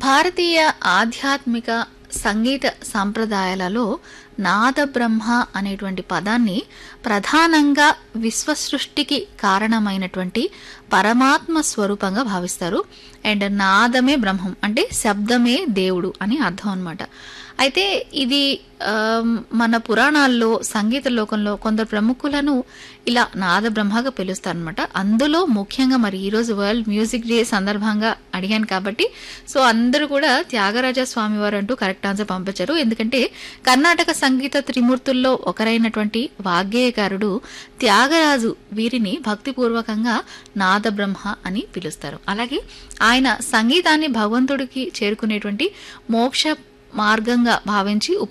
భారతీయ ఆధ్యాత్మిక సంగీత సంప్రదాయాలలో నాద బ్రహ్మ అనేటువంటి పదాన్ని ప్రధానంగా విశ్వ సృష్టికి కారణమైనటువంటి పరమాత్మ స్వరూపంగా భావిస్తారు అండ్ నాదమే బ్రహ్మం అంటే శబ్దమే దేవుడు అని అర్థం అన్నమాట అయితే ఇది ఆమ్, మన పురాణాల్లో సంగీత లోకంలో కొందరు ప్రముఖులను ఇలా నాద బ్రహ్మగా పిలుస్తారనమాట అందులో ముఖ్యంగా మరి ఈరోజు వరల్డ్ మ్యూజిక్ డే సందర్భంగా అడిగాను కాబట్టి సో అందరూ కూడా త్యాగరాజ స్వామి వారు అంటూ కరెక్ట్ ఆన్సర్ పంపించారు ఎందుకంటే కర్ణాటక సంగీత త్రిమూర్తుల్లో ఒకరైనటువంటి వాగ్గేయకారుడు త్యాగరాజు వీరిని భక్తిపూర్వకంగా నాద బ్రహ్మ అని పిలుస్తారు అలాగే ఆయన సంగీతాన్ని భగవంతుడికి చేరుకునేటువంటి మోక్ష మార్గంగా భావించి